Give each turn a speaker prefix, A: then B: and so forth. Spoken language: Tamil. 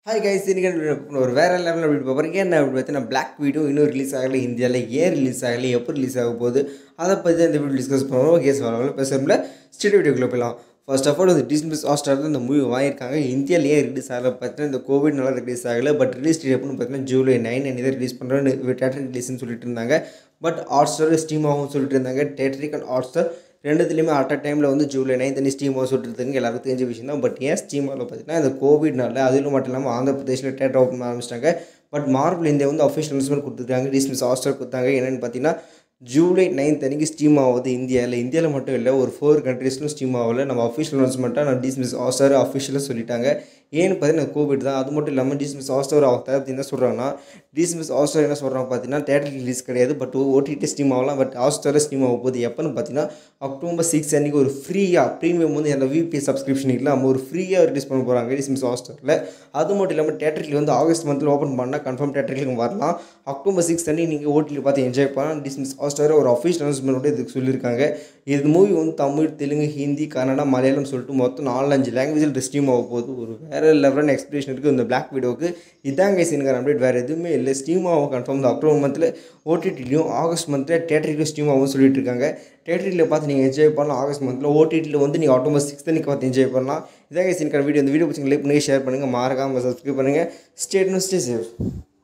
A: ஹாய் கைஸ் இன்னைக்கு ஒரு வேறு லெவலில் அப்படி பார்க்குறேன் என்ன அப்படி பார்த்தீங்கன்னா பிளாக் வீடியோ இன்னும் ரிலீஸ் ஆகலை இந்தியாவில் ஏன் ரிலீஸ் ஆகலை எப்போ ரிலீஸ் ஆக போகுது அதை பற்றி தான் இந்த வீடியோ டிஸ்கஸ் பண்ணுவோம் கேஸ் வரவங்கள பேசுகிறோம்ல ஸ்டேடியோ வீடியோக்குள்ளே போயிடலாம் ஃபர்ஸ்ட் ஆஃப் ஆல் வந்து டிஸ்மிஸ் ஹாஸ்டார் தான் இந்த மூவி வாங்கியிருக்காங்க இந்தியாவில் ஏன் ரிலீஸ் ஆகலை பார்த்தீங்கன்னா இந்த கோவிட்னால ரிலீஸ் ஆகலை பட் ரிலீஸ் டேட் எப்படின்னு பார்த்தீங்கன்னா ஜூலை நைன் அன்றைக்கி தான் ரிலீஸ் பண்ணுறோன்னு தேட்டர் ரிலீஸ்னு சொல்லிட்டு இருந்தாங்க பட் ஹாட் ஸ்டார் ஸ்டீமாகவும் சொல்லிட்டு இருந்தாங்க தேட்டரிக் அண்ட் ஹாட் ஸ்டார் ரெண்டுத்துலேயுமே அட் அ டைமில் வந்து ஜூலை நைன் தண்ணி ஸ்டீமாக சொல்லிட்டு எல்லாருக்கும் தெரிஞ்ச விஷயம் தான் பட் ஏன் ஸ்டீமாவில் பார்த்தீங்கன்னா இந்த கோவிட்னால அதிலும் மட்டும் இல்லாமல் ஆந்திர பிரதேஷில் தேட்டர் ஓப்பன் ஆரம்பிச்சிட்டாங்க பட் மார்பிள் இந்தியா வந்து அஃபிஷியல் அனௌன்ஸ்மெண்ட் கொடுத்துருக்காங்க டிஸ்மிஸ் ஹாஸ்டல் கொடுத்தாங்க என்னென்னு பார்த்தீங்கன்னா ஜூலை நைன்த் அன்றைக்கி ஸ்டீம் ஆகுது இந்தியாவில் இந்தியாவில் மட்டும் இல்லை ஒரு ஃபோர் கண்ட்ரீஸ்லும் ஸ்டீம் ஆகல நம்ம அஃபிஷியல் அனௌன்ஸ்மெண்ட்டாக நம்ம டிஸ்மிஸ் ஹாஸ்டர் அஃபிஷியலாக சொல்லிட்டாங்க ஏன்னு பார்த்தீங்கன்னா கோவிட் தான் அது மட்டும் இல்லாமல் டிஸ்மிஸ் ஹாஸ்டர் அவங்க தரப்பு என்ன சொல்கிறாங்கன்னா டிஸ்மிஸ் ஹாஸ்டர் என்ன சொல்கிறாங்க பார்த்தீங்கன்னா தேட்டர் ரிலீஸ் கிடையாது பட் ஓடிடி ஸ்டீம் ஆகலாம் பட் ஹாஸ்டரில் ஸ்டீம் ஆக போகுது எப்போன்னு பார்த்தீங்கன்னா அக்டோபர் சிக்ஸ் அன்றைக்கி ஒரு ஃப்ரீயாக ப்ரீமியம் வந்து அந்த விபி சப்ஸ்கிரிப்ஷன் இல்லாமல் ஒரு ஃப்ரீயாக ரிலீஸ் பண்ண போகிறாங்க டிஸ்மிஸ் ஹாஸ்டரில் அது மட்டும் இல்லாமல் தேட்டரில் வந்து ஆகஸ்ட் மந்தில் ஓப்பன் பண்ணால் கன்ஃபார்ம் தேட்டருக்கு வரலாம் அக்டோபர் சிக்ஸ் அன்றைக்கி நீங்கள் ஓடியில் பார்த்து என்ஜாய் பண்ணலாம் டிஸ்மிஸ் ஹாஸ்டர் ஒரு அஃபிஷியல் அனௌன்ஸ்மெண்ட்டோட இதுக்கு சொல்லியிருக்காங்க இது மூவி வந்து தமிழ் தெலுங்கு ஹிந்தி கன்னடா மலையாளம் சொல்லிட்டு மொத்தம் நாலஞ்சு லாங்குவேஜில் ஸ்ட்ரீம் ஆக போகுது ஒரு வேறு லெவலான எக்ஸ்பிரேஷன் இருக்குது இந்த பிளாக் வீடியோக்கு இதாங்க சீனுக்கான அப்டேட் வேறு எதுவுமே இல்லை ஸ்டீம் ஆகும் கன்ஃபார்ம் தான் அக்டோபர் மந்தில் ஓடிடிலையும் ஆகஸ்ட் மந்தில் தேட்டரிலையும் ஸ்டீம் ஆகும் சொல்லிட்டு இருக்காங்க தேட்டரில் பார்த்து நீங்கள் என்ஜாய் பண்ணலாம் ஆகஸ்ட் மந்தில் ஓடிடியில் வந்து நீங்கள் அக்டோபர் சிக்ஸ்த் அன்றைக்கி பார்த்து என்ஜாய் பண்ணலாம் இதாங்க சீனுக்கான வீடியோ இந்த வீடியோ பிடிச்சி லைக் பண்ணி ஷேர் பண்ணுங்கள் மறக்காமல் சப்ஸ்கிரைப் பண்ணுங்கள் ஸ்டேட்னு ஸ்டே சேஃப்